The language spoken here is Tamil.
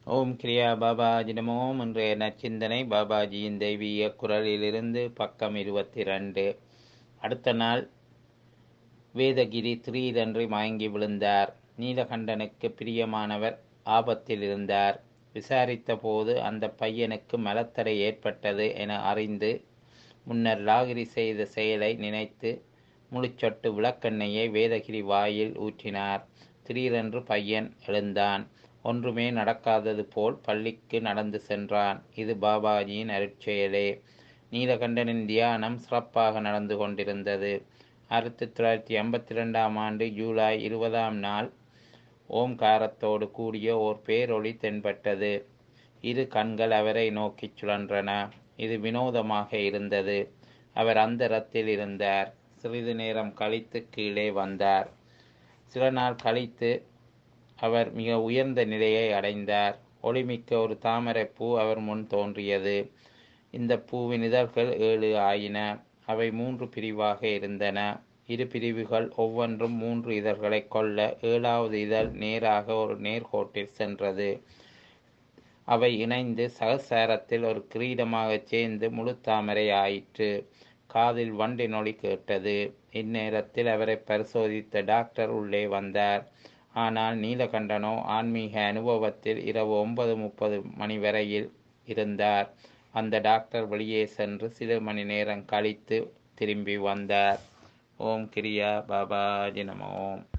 ஓம் கிரியா பாபாஜி நமோம் இன்றைய நச்சிந்தனை பாபாஜியின் தெய்வீக குரலிலிருந்து பக்கம் இருபத்தி ரெண்டு அடுத்த நாள் வேதகிரி திடீரென்று மயங்கி விழுந்தார் நீலகண்டனுக்கு பிரியமானவர் ஆபத்தில் இருந்தார் விசாரித்த போது அந்த பையனுக்கு மலத்தடை ஏற்பட்டது என அறிந்து முன்னர் லாகிரி செய்த செயலை நினைத்து முழுச்சொட்டு விளக்கெண்ணெயை வேதகிரி வாயில் ஊற்றினார் திடீரென்று பையன் எழுந்தான் ஒன்றுமே நடக்காதது போல் பள்ளிக்கு நடந்து சென்றான் இது பாபாஜியின் அருட்செயலே நீலகண்டனின் தியானம் சிறப்பாக நடந்து கொண்டிருந்தது ஆயிரத்தி தொள்ளாயிரத்தி ஐம்பத்தி ரெண்டாம் ஆண்டு ஜூலை இருபதாம் நாள் ஓம்காரத்தோடு கூடிய ஓர் பேரொளி தென்பட்டது இரு கண்கள் அவரை நோக்கிச் சுழன்றன இது வினோதமாக இருந்தது அவர் அந்தரத்தில் இருந்தார் சிறிது நேரம் கழித்து கீழே வந்தார் சில நாள் கழித்து அவர் மிக உயர்ந்த நிலையை அடைந்தார் ஒளிமிக்க ஒரு தாமரைப்பூ அவர் முன் தோன்றியது இந்த பூவின் இதழ்கள் ஏழு ஆயின அவை மூன்று பிரிவாக இருந்தன இரு பிரிவுகள் ஒவ்வொன்றும் மூன்று இதழ்களை கொள்ள ஏழாவது இதழ் நேராக ஒரு நேர்கோட்டில் சென்றது அவை இணைந்து சகசாரத்தில் ஒரு கிரீடமாகச் சேர்ந்து முழு தாமரை ஆயிற்று காதில் வண்டின் ஒளி கேட்டது இந்நேரத்தில் அவரை பரிசோதித்த டாக்டர் உள்ளே வந்தார் ஆனால் நீலகண்டனோ ஆன்மீக அனுபவத்தில் இரவு ஒன்பது முப்பது மணி வரையில் இருந்தார் அந்த டாக்டர் வெளியே சென்று சில மணி நேரம் கழித்து திரும்பி வந்தார் ஓம் கிரியா பாபாஜி நம ஓம்